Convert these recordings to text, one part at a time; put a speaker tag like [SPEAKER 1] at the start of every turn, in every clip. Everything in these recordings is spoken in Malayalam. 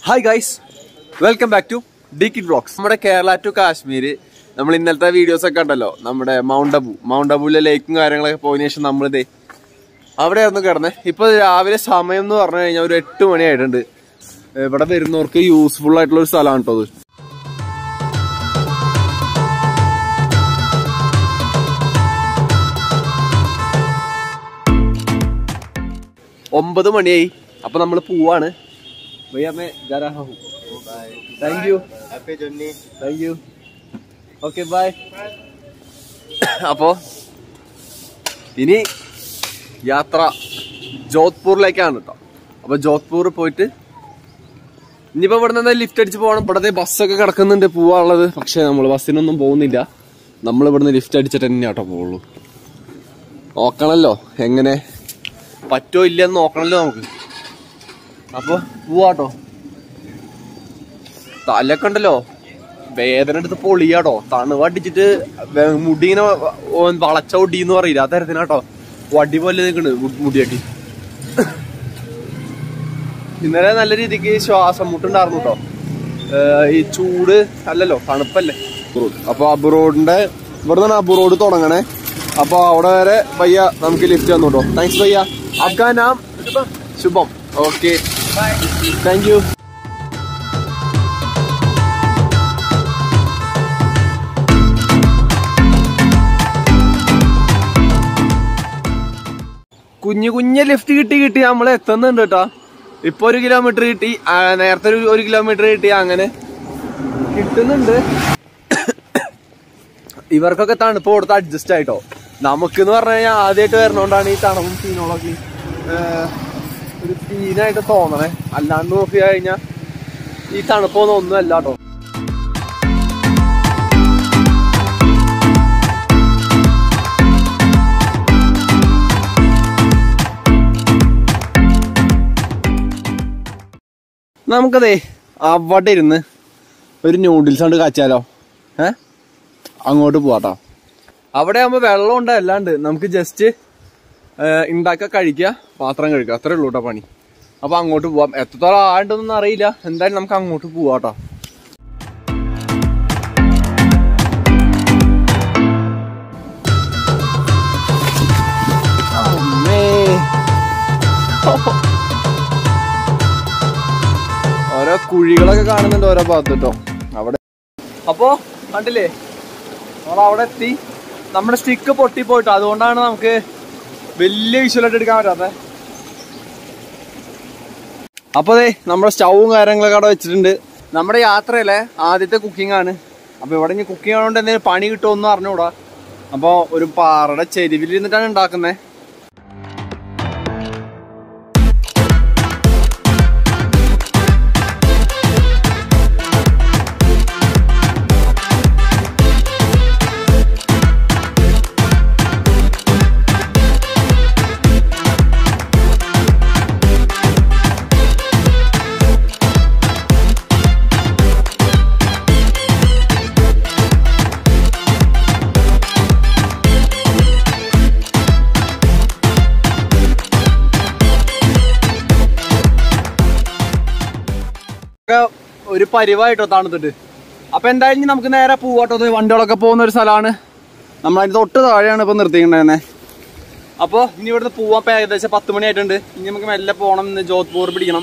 [SPEAKER 1] Hi guys welcome back to the kid blogs നമ്മുടെ കേരള ടു കാശ്മീർ നമ്മൾ ഇന്നലത്തെ വീഡിയോസ് ഒക്കെ ഉണ്ടല്ലോ നമ്മുടെ മൗണ്ട് അബു മൗണ്ട് അബുവിലെ ലേക്കും കാര്യങ്ങളൊക്കെ പോയതിനു ശേഷം നമ്മളിതേ അവിടെയായിരുന്നു കിടന്നത് ഇപ്പൊ രാവിലെ സമയം എന്ന് പറഞ്ഞു കഴിഞ്ഞാൽ ഒരു എട്ട് മണിയായിട്ടുണ്ട് ഇവിടെ വരുന്നവർക്ക് യൂസ്ഫുൾ ആയിട്ടുള്ള ഒരു സ്ഥലമാണ് കേട്ടോ അത് ഒമ്പത് മണിയായി അപ്പൊ നമ്മൾ പോവാണ് thank you thank you okay bye അപ്പോ ഇനി യാത്ര ജോധ്പൂരിലേക്കാണ് കേട്ടോ അപ്പൊ ജോധ്പൂർ പോയിട്ട് ഇനിയിപ്പോ ഇവിടെ നിന്ന് ലിഫ്റ്റ് അടിച്ച് പോകണം ഇവിടത്തെ ബസ്സൊക്കെ കിടക്കുന്നുണ്ട് പോവാനുള്ളത് പക്ഷെ നമ്മൾ ബസ്സിനൊന്നും പോകുന്നില്ല നമ്മൾ ഇവിടുന്ന് ലിഫ്റ്റ് അടിച്ചിട്ട് തന്നെ കേട്ടോ പോവുള്ളൂ നോക്കണല്ലോ എങ്ങനെ പറ്റോ ഇല്ലെന്ന് നോക്കണല്ലോ നമുക്ക് അപ്പൊ പോവാട്ടോ തലൊക്കെ ഉണ്ടല്ലോ വേദന എടുത്ത് പൊളിയാട്ടോ തണുവ് അടിച്ചിട്ട് വെ- മുടി ഇങ്ങനെ വ- വളച്ച ഒടി എന്ന് പറയില്ല ആ തരത്തിനാട്ടോ വടി പോലെ നിൽക്കണ് മുടിയാട്ടി ഇന്നലെ നല്ല രീതിക്ക് ശ്വാസം മുട്ടുണ്ടായിരുന്നു കേട്ടോ ഈ ചൂട് അല്ലല്ലോ തണുപ്പല്ലേ അബ്രോഡ് അപ്പൊ അബ്രോഡിന്റെ ഇവിടെ നിന്നാണ് അബ്രോഡ് തുടങ്ങണേ അപ്പൊ അവിടെ വരെ ഭയ്യ നമുക്ക് ലിഫ്റ്റ് തന്നു കേട്ടോ താങ്ക്സ് ഭയ്യ आपका नाम शुभम ओके थैंक यू കുഞ്ഞു കുഞ്ഞു ലിഫ്റ്റ് കിട്ടി കിട്ടി നമ്മൾ എത്തുന്നുണ്ട് കേട്ടോ ഇപ്പൊ ഒരു കിലോമീറ്റർ കിട്ടി ആ, നേരത്തെ ഒരു ഒരു കിലോമീറ്റർ കിട്ടി അങ്ങനെ കിട്ടുന്നുണ്ട് ഇവർക്കൊക്കെ തണുപ്പ് കൊടുത്ത് അഡ്ജസ്റ്റ് ആയിട്ടോ നമുക്ക് എന്ന് പറഞ്ഞു കഴിഞ്ഞാൽ ആദ്യമായിട്ട് വരണോണ്ടാണ് ഈ തണുപ്പും സീനോളൊക്കെ ഏഹ്, ഒരു സീനായിട്ട് തോന്നണേ അല്ലാണ്ട് നോക്കി കഴിഞ്ഞാൽ ഈ തണുപ്പൊന്നും ഒന്നും അല്ല കേട്ടോ നമുക്കതേ അവിടെ ഇരുന്ന് ഒരു ന്യൂഡിൽസ് കൊണ്ട് കാച്ചാലോ ഏ അങ്ങോട്ട് പോവാട്ടോ അവിടെ ആകുമ്പോ വെള്ളം ഉണ്ട് അല്ലാണ്ട് നമുക്ക് ജസ്റ്റ് ഉണ്ടാക്കുക കഴിക്കുക പാത്രം കഴിക്കുക അത്രേ ഉള്ളൂ കേട്ടോ പണി അപ്പൊ അങ്ങോട്ട് പോവാം എത്രത്തോളം ആണ്ടെന്നൊന്നും അറിയില്ല എന്തായാലും നമുക്ക് അങ്ങോട്ട് പോവാട്ടോ അമ്മേ. ഓരോ കുഴികളൊക്കെ കാണുന്നുണ്ട് ഓരോ ഭാഗത്ത് കേട്ടോ അവിടെ അപ്പോ കണ്ടില്ലേ നമ്മൾ അവിടെ എത്തി നമ്മുടെ സ്റ്റിക്ക് പൊട്ടി പോയിട്ടോ അതുകൊണ്ടാണ് നമുക്ക് വലിയ വിഷ്വലായിട്ട് എടുക്കാൻ പറ്റാത്തത് അപ്പൊ അതെ നമ്മുടെ സ്റ്റൗവും കാര്യങ്ങളൊക്കെ അവിടെ വെച്ചിട്ടുണ്ട് നമ്മുടെ യാത്രയിലെ ആദ്യത്തെ കുക്കിംഗ് ആണ് അപ്പൊ ഇവിടെ ഇനി കുക്കിംഗ് ആയതുകൊണ്ട് എന്തെങ്കിലും പണി കിട്ടുമെന്ന് അറിഞ്ഞൂടാ അപ്പൊ ഒരു പാറയുടെ ചെരുവിൽ ഇരുന്നിട്ടാണ് ഉണ്ടാക്കുന്നത് ഒക്കെ ഒരു പരിവായിട്ടോ തണുത്തിട്ട് അപ്പൊ എന്തായാലും ഇനി നമുക്ക് നേരെ പോവാട്ടോ ഇത് വണ്ടികളൊക്കെ പോകുന്ന ഒരു സ്ഥലമാണ് നമ്മൾ അതിന്റെ തൊട്ട് താഴെയാണ് ഇപ്പൊ നിർത്തിയിട്ടുണ്ടായിരുന്നെ അപ്പൊ ഇനി ഇവിടുന്ന് പോവാൻ ഇപ്പൊ ഏകദേശം പത്ത് മണി ആയിട്ടുണ്ട് ഇനി നമുക്ക് മെല്ലെ പോകണം ഇന്ന് ജോധ്പൂർ പിടിക്കണം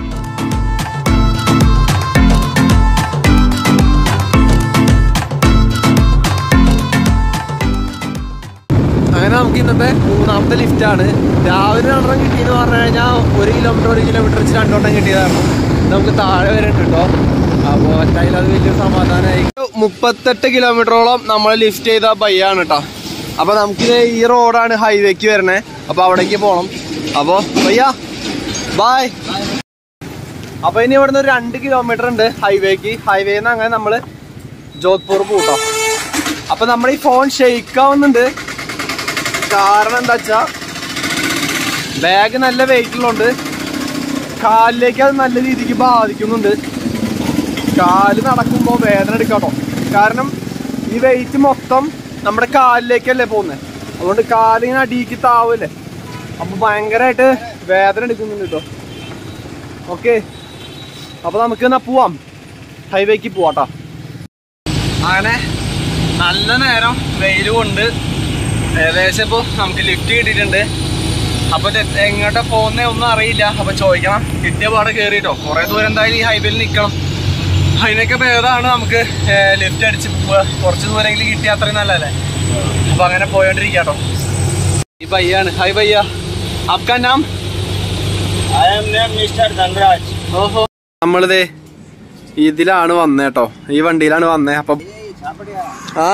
[SPEAKER 1] അങ്ങനെ നമുക്ക് ഇന്നത്തെ മൂന്നാമത്തെ ലിഫ്റ്റ് ആണ് രാവിലെ രണ്ടെണ്ണം കിട്ടിയെന്ന് പറഞ്ഞു കഴിഞ്ഞാൽ ഒരു കിലോമീറ്റർ ഒരു കിലോമീറ്റർ വെച്ച് രണ്ടെണ്ണം കിട്ടിയതായിരുന്നു നമുക്ക് താഴെ വരെ ഉണ്ട് കേട്ടോ അപ്പോൾ എന്തായാലും അത് വലിയ സമാധാനമായി മുപ്പത്തെട്ട് കിലോമീറ്ററോളം നമ്മൾ ലിഫ്റ്റ് ചെയ്ത ബയ്യാണ് കേട്ടോ അപ്പൊ നമുക്കിത് ഈ റോഡാണ് ഹൈവേക്ക് വരണേ അപ്പൊ അവിടേക്ക് പോകണം അപ്പോ ബയ്യ ബായ് അപ്പൊ ഇനി ഇവിടുന്ന് ഒരു രണ്ട് കിലോമീറ്റർ ഉണ്ട് ഹൈവേക്ക് ഹൈവേന്ന് അങ്ങനെ നമ്മള് ജോധ്പൂർ പോട്ടോ അപ്പൊ നമ്മുടെ ഈ ഫോൺ ഷെയ്ക്ക് ആവുന്നുണ്ട് കാരണം എന്താ വെച്ചാ ബാഗ് നല്ല വെയിറ്റ് ഉള്ളതുകൊണ്ട് കാലിലേക്ക് അത് നല്ല രീതിക്ക് ബാധിക്കുന്നുണ്ട് കാല് നടക്കുമ്പോ വേദന എടുക്കാട്ടോ കാരണം ഈ വെയിറ്റ് മൊത്തം നമ്മുടെ കാലിലേക്കല്ലേ പോകുന്നത് അതുകൊണ്ട് കാലിങ്ങനെ അടിക്ക് താവല്ലേ അപ്പൊ ഭയങ്കരമായിട്ട് വേദന എടുക്കുന്നുണ്ട് കേട്ടോ ഓക്കെ അപ്പൊ നമുക്ക് എന്നാ പോവാം ഹൈവേക്ക് പോവാട്ടോ അങ്ങനെ നല്ല നേരം വെയിൽ കൊണ്ട് ഏകദേശം ഇപ്പോൾ നമുക്ക് ലിഫ്റ്റ് കിട്ടിയിട്ടുണ്ട് അപ്പൊ ഇത് എങ്ങോട്ടാ പോകുന്നേ ഒന്നും അറിയില്ല അപ്പൊ ചോദിക്കണം കിട്ടിയ പാടെ കയറിട്ടോ കുറെ ദൂരം എന്തായാലും ഈ ഹൈവേയിൽ നിൽക്കണം അതിനൊക്കെ ഭേദമാണ് നമുക്ക് ലിഫ്റ്റ് അടിച്ച് പോവുക കുറച്ച് ദൂരെങ്കിലും കിട്ടിയ അത്രയും നല്ലതല്ലേ അപ്പൊ അങ്ങനെ പോയോണ്ടിരിക്കാട്ടോ ഈ പയ്യാണ് ഹായ് പയ്യ ആപ്കാ നാം
[SPEAKER 2] I am named Mr. Dhanraj.
[SPEAKER 1] ഓഹോ നമ്മളിതേ ഇതിലാണ് വന്നേട്ടോ ഈ വണ്ടിയിലാണ് വന്നേ അപ്പൊ ആ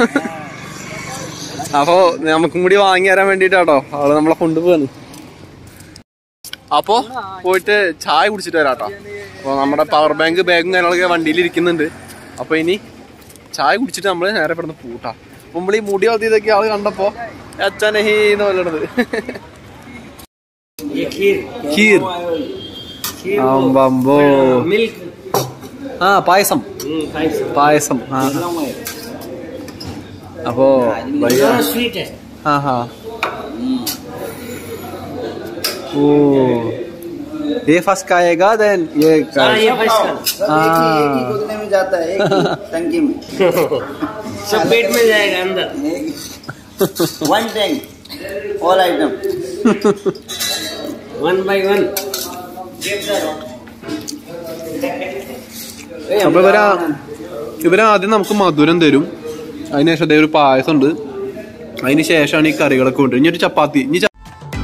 [SPEAKER 1] അപ്പൊ നമുക്കും കൂടി വാങ്ങി തരാൻ വേണ്ടിട്ടാട്ടോ അവള് നമ്മളെ കൊണ്ടുപോവാണ് അപ്പോ പോയിട്ട് ചായ കുടിച്ചിട്ട് വരാട്ടോ അപ്പൊ നമ്മുടെ പവർ ബാങ്ക് ബാഗും കാര്യങ്ങളൊക്കെ വണ്ടിയിൽ ഇരിക്കുന്നുണ്ട് അപ്പൊ ഇനി ചായ കുടിച്ചിട്ട് നമ്മള് നേരെ പെടുന്ന പൂട്ടാ നമ്മൾ ഈ മുടി വളർത്തിയതൊക്കെ ആള് കണ്ടപ്പോ അച്ഛനഹീന്ന് പറയണത്
[SPEAKER 2] ये खीर
[SPEAKER 1] खीर
[SPEAKER 2] खीर
[SPEAKER 1] അമ്പമ്പോ
[SPEAKER 2] मिल्क
[SPEAKER 1] ആ പായസം
[SPEAKER 2] खाइस
[SPEAKER 1] പായസം ആ അപ്പോ ഭയ്യ
[SPEAKER 2] स्वीट है
[SPEAKER 1] हाँ हाँ ओ ये फर्स्ट का आएगा देन ये का
[SPEAKER 2] हाँ ये फर्स्ट का
[SPEAKER 1] हाँ
[SPEAKER 3] उतने में जाता है एक ही टंकी में
[SPEAKER 2] सब पेट में जाएगा अंदर
[SPEAKER 3] one tank all item
[SPEAKER 2] one by one
[SPEAKER 1] അപ്പൊ ഇവരാ ഇവരാദ്യം നമുക്ക് മധുരം തരും അതിനുശേഷം ദേ ഒരു പായസം ഉണ്ട് അതിന് ശേഷമാണ് ഈ കറികളൊക്കെ ഉണ്ട് ഇനി ഒരു ചപ്പാത്തി ഇനി ച-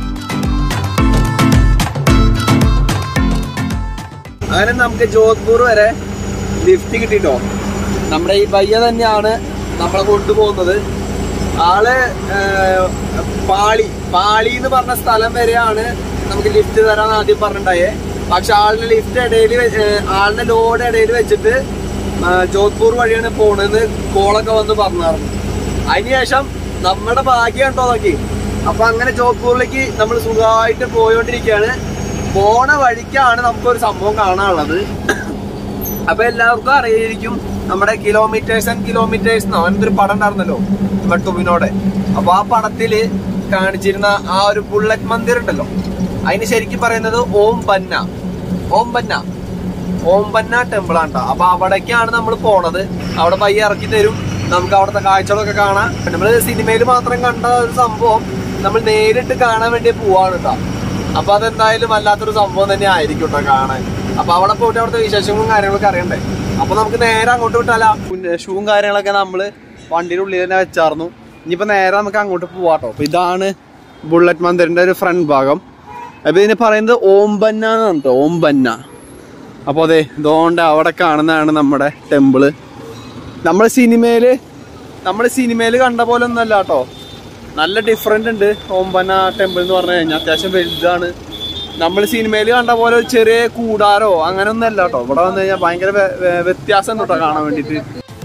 [SPEAKER 1] അങ്ങനെ നമുക്ക് ജോധ്പൂർ വരെ ലിഫ്റ്റ് കിട്ടിട്ടോ നമ്മുടെ ഈ ഭയ്യ തന്നെയാണ് നമ്മളെ കൊണ്ടുപോകുന്നത് ആള് ഏർ, പാളി പാളി എന്ന് പറഞ്ഞ സ്ഥലം വരെയാണ് നമുക്ക് ലിഫ്റ്റ് തരാൻ ആദ്യം പറഞ്ഞിട്ടുണ്ടായേ പക്ഷെ ആളിന്റെ ലിഫ്റ്റ് ഇടയിൽ ആളിന്റെ ലോഡ് ഇടയിൽ വെച്ചിട്ട് ആ, ജോധ്പൂർ വഴിയാണ് പോണെന്ന് കോളൊക്കെ വന്ന് പറഞ്ഞായിരുന്നു അതിനുശേഷം നമ്മുടെ ഭാഗ്യം ഉണ്ടോ നോക്കി അപ്പൊ അങ്ങനെ ജോധ്പൂരിലേക്ക് നമ്മൾ സുഖമായിട്ട് പോയോണ്ടിരിക്കുകയാണ് പോണ വഴിക്കാണ് നമുക്കൊരു സംഭവം കാണാനുള്ളത് അപ്പൊ എല്ലാവർക്കും അറിയായിരിക്കും നമ്മുടെ കിലോമീറ്റേഴ്സ് ആൻഡ് കിലോമീറ്റേഴ്സ് എന്നോ എന്തൊരു പടം ഉണ്ടായിരുന്നല്ലോ നമ്മുടെ ടൊവിനോടെ അപ്പൊ ആ പടത്തില് കാണിച്ചിരുന്ന ആ ഒരു ബുള്ളറ്റ് മന്ദിർ ഉണ്ടല്ലോ അതിന് ശരിക്കും പറയുന്നത് ഓം പന്ന ഓം പന്ന ഓം പന്ന ടെമ്പിൾ ആണ് ട്ടോ. അപ്പൊ അവിടേക്കാണ് നമ്മൾ പോണത് അവിടെ പയ്യെ ഇറക്കി തരും നമുക്ക് അവിടുത്തെ കാഴ്ചകളൊക്കെ കാണാം നമ്മള് സിനിമയിൽ മാത്രം കണ്ട ഒരു സംഭവം നമ്മൾ നേരിട്ട് കാണാൻ വേണ്ടി പോവാണ് കേട്ടോ അപ്പൊ അതെന്തായാലും വല്ലാത്തൊരു സംഭവം തന്നെ ആയിരിക്കും കേട്ടോ കാണാൻ അപ്പൊ അവിടെ പോയിട്ട് അവിടുത്തെ വിശേഷങ്ങളും കാര്യങ്ങളൊക്കെ അറിയണ്ടേ അപ്പൊ നമുക്ക് നേരെ അങ്ങോട്ട് വിട്ടാലോ ഷൂവും കാര്യങ്ങളൊക്കെ നമ്മള് വണ്ടിയുടെ ഉള്ളിൽ തന്നെ വെച്ചായിരുന്നു ഇനിയിപ്പോ നേരെ നമുക്ക് അങ്ങോട്ട് പോവാട്ടോ അപ്പൊ ഇതാണ് ബുള്ളറ്റ് മന്ദിറിന്റെ ഒരു ഫ്രണ്ട് ഭാഗം അപ്പൊ ഇതിന് പറയുന്നത് ഓംബന്ന എന്നാണ് കേട്ടോ ഓംബന്ന അപ്പോൾ അതെ ഇതുകൊണ്ട് അവിടെ കാണുന്നതാണ് നമ്മുടെ ടെമ്പിള് നമ്മൾ സിനിമയില് നമ്മൾ സിനിമയിൽ കണ്ട പോലെ ഒന്നല്ല കേട്ടോ നല്ല ഡിഫറെന്റ് ഉണ്ട് ഓമ്പന ടെമ്പിൾ എന്ന് പറഞ്ഞു കഴിഞ്ഞാൽ അത്യാവശ്യം വലുതാണ് നമ്മൾ സിനിമയിൽ കണ്ട പോലെ ഒരു ചെറിയ കൂടാരോ അങ്ങനെ ഒന്നും അല്ല കേട്ടോ ഇവിടെ വന്നു കഴിഞ്ഞാൽ ഭയങ്കര വ്യ- വ്യ- വ്യത്യാസം ഉണ്ട് കേട്ടോ കാണാൻ വേണ്ടിയിട്ട്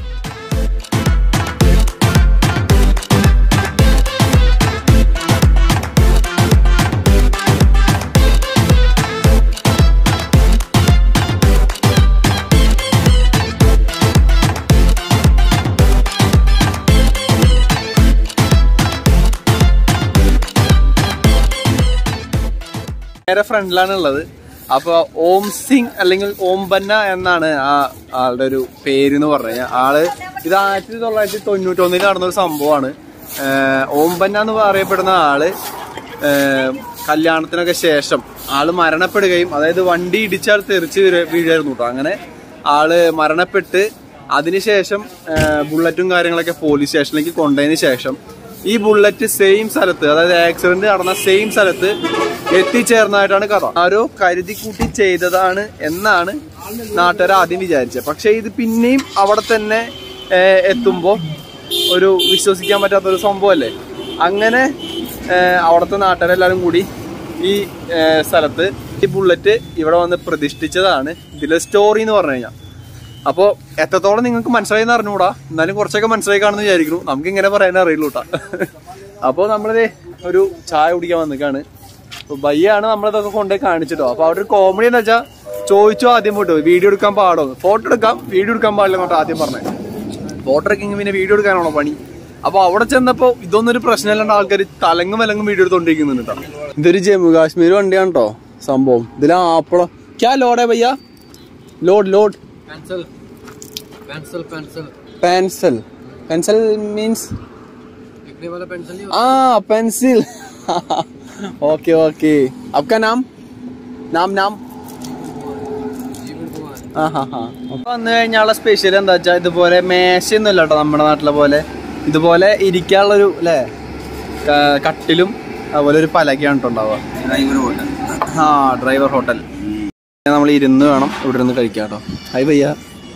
[SPEAKER 1] നേരെ ഫ്രണ്ടിലാണ് ഉള്ളത് അപ്പൊ ഓം സിംഗ് അല്ലെങ്കിൽ ഓം ബന്ന എന്നാണ് ആ ആളുടെ ഒരു പേര് എന്ന് പറഞ്ഞു കഴിഞ്ഞാൽ ആള് ഇത് ആയിരത്തി തൊള്ളായിരത്തി തൊണ്ണൂറ്റൊന്നിൽ നടന്ന ഒരു സംഭവമാണ് ഏഹ് ഓം ബന്ന എന്ന് പറയപ്പെടുന്ന ആള് ഏഹ് കല്യാണത്തിനൊക്കെ ശേഷം ആള് മരണപ്പെടുകയും അതായത് വണ്ടി ഇടിച്ചാൽ തെറിച്ച് വീഴ- വീഴായിരുന്നു കേട്ടോ അങ്ങനെ ആള് മരണപ്പെട്ട് അതിനുശേഷം ഏഹ് ബുള്ളറ്റും കാര്യങ്ങളൊക്കെ പോലീസ് സ്റ്റേഷനിലേക്ക് കൊണ്ടതിന് ശേഷം ഈ ബുള്ളറ്റ് സെയിം സ്ഥലത്ത് അതായത് ആക്സിഡന്റ് നടന്ന സെയിം സ്ഥലത്ത് എത്തിച്ചേർന്നതായിട്ടാണ് കഥ ആരോ കരുതി കൂട്ടി ചെയ്തതാണ് എന്നാണ് നാട്ടുകാർ ആദ്യം വിചാരിച്ചത് പക്ഷെ ഇത് പിന്നെയും അവിടെ തന്നെ ഏഹ്, എത്തുമ്പോ ഒരു വിശ്വസിക്കാൻ പറ്റാത്ത ഒരു സംഭവമല്ലേ അങ്ങനെ ഏഹ്, അവിടുത്തെ നാട്ടുകാരെല്ലാരും കൂടി ഈ ഏഹ്, സ്ഥലത്ത് ഈ ബുള്ളറ്റ് ഇവിടെ വന്ന് പ്രതിഷ്ഠിച്ചതാണ് ഇതിലെ സ്റ്റോറി എന്ന് പറഞ്ഞു കഴിഞ്ഞാൽ അപ്പോ എത്രത്തോളം നിങ്ങൾക്ക് മനസ്സിലായി എന്ന് അറിഞ്ഞുകൂടാ എന്നാലും കുറച്ചൊക്കെ മനസ്സിലായി കാണുന്നു വിചാരിക്കുന്നു നമുക്ക് ഇങ്ങനെ പറയാനേ അറിയുള്ളൂ കേട്ടാ അപ്പോൾ നമ്മളിത് ഒരു ചായ കുടിക്കാൻ വന്നിക്കാണ് അപ്പൊ ബയ്യാണ് നമ്മളിതൊക്കെ കൊണ്ടുപോയി കാണിച്ചിട്ടോ അപ്പൊ അവിടെ ഒരു കോമഡി എന്ന് വെച്ചാൽ ചോദിച്ചു ആദ്യം പോട്ടോ വീഡിയോ എടുക്കാൻ പാടോ ഫോട്ടോ എടുക്കാം വീഡിയോ എടുക്കാൻ പാടില്ല എന്നോട്ട് ആദ്യം പറഞ്ഞത് ഫോട്ടോ എടുക്കെങ്കിൽ പിന്നെ വീഡിയോ എടുക്കാനാണോ പണി അപ്പൊ അവിടെ ചെന്നപ്പോ ഇതൊന്നും ഒരു പ്രശ്നമില്ലാണ്ട് ആൾക്കാർ തലങ്ങും വിലങ്ങും വീഡിയോ എടുത്തോണ്ടിരിക്കുന്നുണ്ട് കേട്ടോ ഇതൊരു ജമ്മു കാശ്മീർ വണ്ടിയാണ് കേട്ടോ സംഭവം ഇതിൽ ആപ്പിളോ ക്യാ ലോഡേ ഭയ്യ ലോഡ് ലോഡ്
[SPEAKER 2] Pencil. Pencil, pencil.
[SPEAKER 1] Pencil pencil means
[SPEAKER 2] लिखने वाला पेंसिल नहीं
[SPEAKER 1] ആ പെൻസിൽ ഓക്കെ ഓക്കെ आपका नाम नाम नाम
[SPEAKER 2] जीवन कुमार
[SPEAKER 1] ആ ഹാ ഹാ വന്നു കഴിഞ്ഞാലുള്ള സ്പെഷ്യൽ എന്താ വെച്ചാൽ ഇതുപോലെ മേശയൊന്നും ഇല്ല കേട്ടോ നമ്മുടെ നാട്ടിലെ പോലെ ഇതുപോലെ ഇരിക്കാനുള്ളൊരു അല്ലേ ക- കട്ടിലും അതുപോലെ ഒരു പലകയാണ് കേട്ടോ ഉണ്ടാവുക
[SPEAKER 3] ड्राइवर होटल
[SPEAKER 1] ആ ഡ്രൈവർ ഹോട്ടൽ നമ്മൾ ഇരുന്ന് വേണം ഇവിടെ ഇരുന്ന് കഴിക്കാം കേട്ടോ ഹായ് ഭയ്യ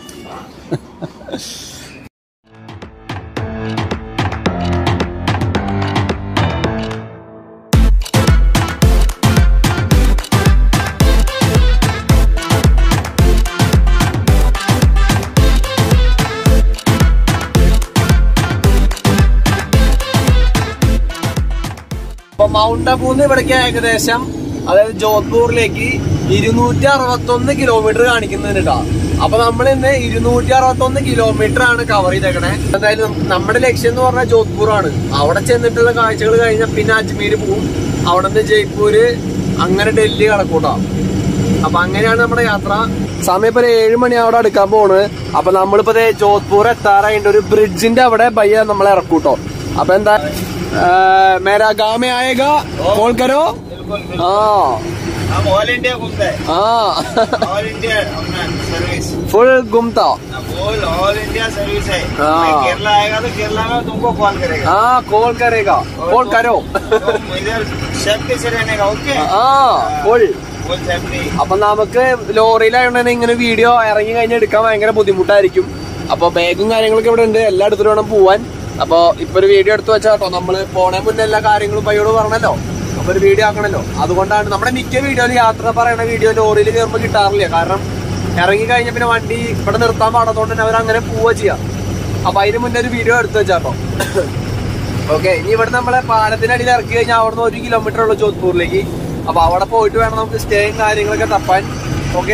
[SPEAKER 1] അപ്പൊ മൗണ്ട് അബൂന്ന് ഇവിടേക്ക് ഏകദേശം അതായത് ജോധ്പൂറിലേക്ക് ഇരുന്നൂറ്റി അറുപത്തി ഒന്ന് കിലോമീറ്റർ കാണിക്കുന്നുണ്ട് കേട്ടോ അപ്പൊ നമ്മൾ ഇന്ന് ഇരുന്നൂറ്റി അറുപത്തി ഒന്ന് കിലോമീറ്റർ ആണ് കവർ ചെയ്തേക്കണേ എന്തായാലും നം- നമ്മുടെ ലക്ഷ്യം എന്ന് പറഞ്ഞാൽ ജോധ്പൂർ ആണ് അവിടെ ചെന്നിട്ടുള്ള കാഴ്ചകൾ കഴിഞ്ഞാൽ പിന്നെ അജ്മീർ പോവും അവിടെ നിന്ന് ജയ്പൂര് അങ്ങനെ ഡൽഹി കടക്കൂട്ടോ അപ്പൊ അങ്ങനെയാണ് നമ്മുടെ യാത്ര സമയം ഇപ്പൊ ഒരു ഏഴ് മണി അവിടെ അടുക്കാൻ പോണ് അപ്പൊ നമ്മളിപ്പോ ദേ ജോധ്പൂർ എത്താറായിട്ട് ഒരു ബ്രിഡ്ജിന്റെ അവിടെ ബയ്യ നമ്മളെ ഇറക്കൂട്ടോ അപ്പൊ എന്താ ആ, മേരാ ഗാമേ ആയേഗ കോൾ കരോ ആ
[SPEAKER 3] हम ऑल इंडिया घूमते हैं
[SPEAKER 1] ആ
[SPEAKER 3] ऑल इंडिया सर्विस
[SPEAKER 1] ഫുൾ ഗുംത
[SPEAKER 3] बोल ऑल इंडिया सर्विस है
[SPEAKER 1] हाँ।
[SPEAKER 3] मैं केरला आएगा तो केरला में तुमको कॉल करेगा
[SPEAKER 1] ആ കോൾ കരേഗ കോൾ കരോ
[SPEAKER 3] तुम इधर सेफ्टी से रहने का ओके
[SPEAKER 1] ആ ഫുൾ
[SPEAKER 3] फुल सेफ्टी
[SPEAKER 1] അപ്പൊ നമുക്ക് ലോറിയിലായതുകൊണ്ട് ഇങ്ങനെ വീഡിയോ ഇറങ്ങി കഴിഞ്ഞ് എടുക്കാൻ ഭയങ്കര ബുദ്ധിമുട്ടായിരിക്കും അപ്പൊ ബാഗും കാര്യങ്ങളൊക്കെ ഇവിടെ ഉണ്ട് എല്ലായിടത്തും വേണം പോവാൻ അപ്പൊ ഇപ്പൊ ഒരു വീഡിയോ എടുത്തു വെച്ചാട്ടോ നമ്മള് പോണേ മുന്നേ എല്ലാ കാര്യങ്ങളും പയ്യോട് പറഞ്ഞല്ലോ അപ്പൊ ഒരു വീഡിയോ ആക്കണല്ലോ അതുകൊണ്ടാണ് നമ്മുടെ മിക്ക വീഡിയോയിൽ യാത്ര പറയണ വീഡിയോ ലോറിയിൽ കയറുമ്പോൾ കിട്ടാറില്ല കാരണം ഇറങ്ങി കഴിഞ്ഞ പിന്നെ വണ്ടി ഇവിടെ നിർത്താൻ പാടാത്തതുകൊണ്ട് തന്നെ അവർ അങ്ങനെ പോവുക ചെയ്യാം അപ്പൊ അതിന് മുന്നേ ഒരു വീഡിയോ എടുത്തു വെച്ചാട്ടോ ഓക്കെ ഇനി ഇവിടെ നമ്മളെ പാലത്തിനടിയിൽ ഇറക്കി കഴിഞ്ഞാൽ അവിടുന്ന് ഒരു കിലോമീറ്റർ ഉള്ളു ജോധ്പൂരിലേക്ക് അപ്പൊ അവിടെ പോയിട്ട് വേണം നമുക്ക് സ്റ്റേയും കാര്യങ്ങളൊക്കെ തപ്പാൻ ഓക്കെ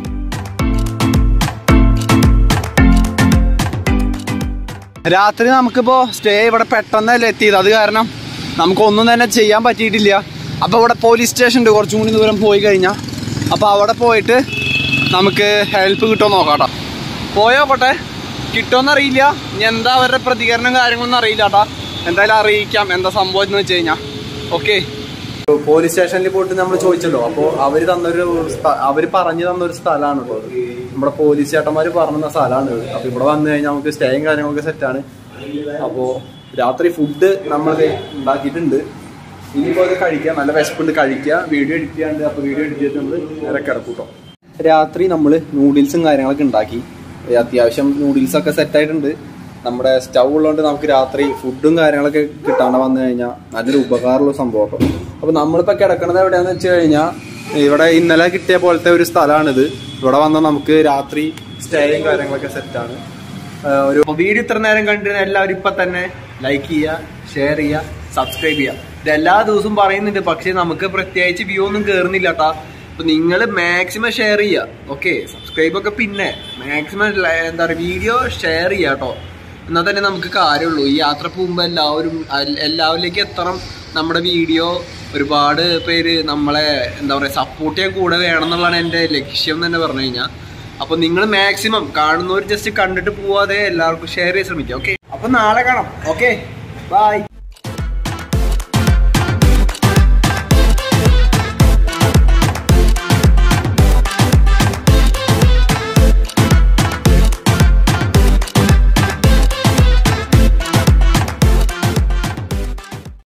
[SPEAKER 1] രാത്രി നമുക്കിപ്പോ സ്റ്റേ ഇവിടെ പെട്ടെന്നല്ലേ എത്തിയത് അത് കാരണം നമുക്കൊന്നും തന്നെ ചെയ്യാൻ പറ്റിയിട്ടില്ല അപ്പൊ ഇവിടെ പോലീസ് സ്റ്റേഷൻ ഉണ്ട് കുറച്ചും കൂടി ദൂരം പോയി കഴിഞ്ഞാൽ അപ്പൊ അവിടെ പോയിട്ട് നമുക്ക് ഹെൽപ്പ് കിട്ടുമോ നോക്കാം കേട്ടോ പോയോ പോട്ടെ കിട്ടുമെന്ന് അറിയില്ല ഇനി എന്താ അവരുടെ പ്രതികരണം കാര്യങ്ങളൊന്നും അറിയില്ല കേട്ടാ എന്തായാലും അറിയിക്കാം എന്താ സംഭവം എന്ന് വെച്ച് കഴിഞ്ഞാൽ ഓക്കെ പോലീസ് സ്റ്റേഷനിൽ പോയിട്ട് നമ്മൾ ചോദിച്ചല്ലോ അപ്പോൾ അവര് തന്നൊരു സ്ഥ- അവര് പറഞ്ഞു തന്നൊരു സ്ഥലമാണ് ഇപ്പോൾ നമ്മുടെ പോലീസ് ചേട്ടന്മാര് പറഞ്ഞ സ്ഥലമാണ് ഇത്. അപ്പൊ ഇവിടെ വന്നു കഴിഞ്ഞാൽ നമുക്ക് സ്റ്റേയും കാര്യങ്ങളൊക്കെ സെറ്റാണ് അപ്പോ രാത്രി ഫുഡ് നമ്മൾ ഉണ്ടാക്കിയിട്ടുണ്ട് ഇനിയിപ്പോ അത് കഴിക്കാം നല്ല വിശപ്പുണ്ട് കഴിക്കുക വീഡിയോ എഡിറ്റ് ചെയ്യാണ്ട് അപ്പൊ വീഡിയോ എഡിറ്റ് ചെയ്തിട്ട് നമ്മൾ നേരെ കിടക്കൂട്ടോ രാത്രി നമ്മൾ നൂഡിൽസും കാര്യങ്ങളൊക്കെ ഉണ്ടാക്കി ഏ, അത്യാവശ്യം നൂഡിൽസ് ഒക്കെ സെറ്റ് ആയിട്ടുണ്ട് നമ്മുടെ സ്റ്റൗ ഉള്ളതുകൊണ്ട് നമുക്ക് രാത്രി ഫുഡും കാര്യങ്ങളൊക്കെ കിട്ടാണ്ട് വന്നു കഴിഞ്ഞാൽ നല്ലൊരു ഉപകാരമുള്ള സംഭവം കേട്ടോ അപ്പൊ നമ്മളിപ്പോ കിടക്കണത് എവിടെയാന്ന് വെച്ച് കഴിഞ്ഞാൽ ഇവിടെ ഇന്നലെ കിട്ടിയ പോലത്തെ ഒരു സ്ഥലമാണിത് ഇവിടെ വന്നാൽ നമുക്ക് രാത്രി സ്റ്റേയും കാര്യങ്ങളൊക്കെ സെറ്റാണ് ഒരു വീഡിയോ ഇത്ര നേരം കണ്ടിരുന്ന എല്ലാവരും ഇപ്പൊ തന്നെ ലൈക്ക് ചെയ്യുക ഷെയർ ചെയ്യുക സബ്സ്ക്രൈബ് ചെയ്യുക ഇത് എല്ലാ ദിവസവും പറയുന്നുണ്ട് പക്ഷെ നമുക്ക് പ്രത്യേകിച്ച് വ്യൂ ഒന്നും കേറുന്നില്ല കേട്ടാ അപ്പൊ നിങ്ങൾ മാക്സിമം ഷെയർ ചെയ്യുക ഓക്കെ സബ്സ്ക്രൈബ് ഒക്കെ പിന്നെ മാക്സിമം എന്താ പറയുക വീഡിയോ ഷെയർ ചെയ്യുക കേട്ടോ എന്നാൽ തന്നെ നമുക്ക് കാര്യമുള്ളൂ ഈ യാത്ര പോകുമ്പോൾ എല്ലാവരും അൽ- എല്ലാവരിലേക്ക് എത്തണം നമ്മുടെ വീഡിയോ ഒരുപാട് പേര് നമ്മളെ എന്താ പറയുക സപ്പോർട്ട് ചെയ്യാൻ കൂടെ വേണം എന്നുള്ളതാണ് എൻ്റെ ലക്ഷ്യം എന്ന് തന്നെ പറഞ്ഞു കഴിഞ്ഞാൽ അപ്പോൾ നിങ്ങൾ മാക്സിമം കാണുന്നവർ ജസ്റ്റ് കണ്ടിട്ട് പോവാതെ എല്ലാവർക്കും ഷെയർ ചെയ്യാൻ ശ്രമിക്കുക ഓക്കെ അപ്പോൾ നാളെ കാണാം ഓക്കെ ബൈ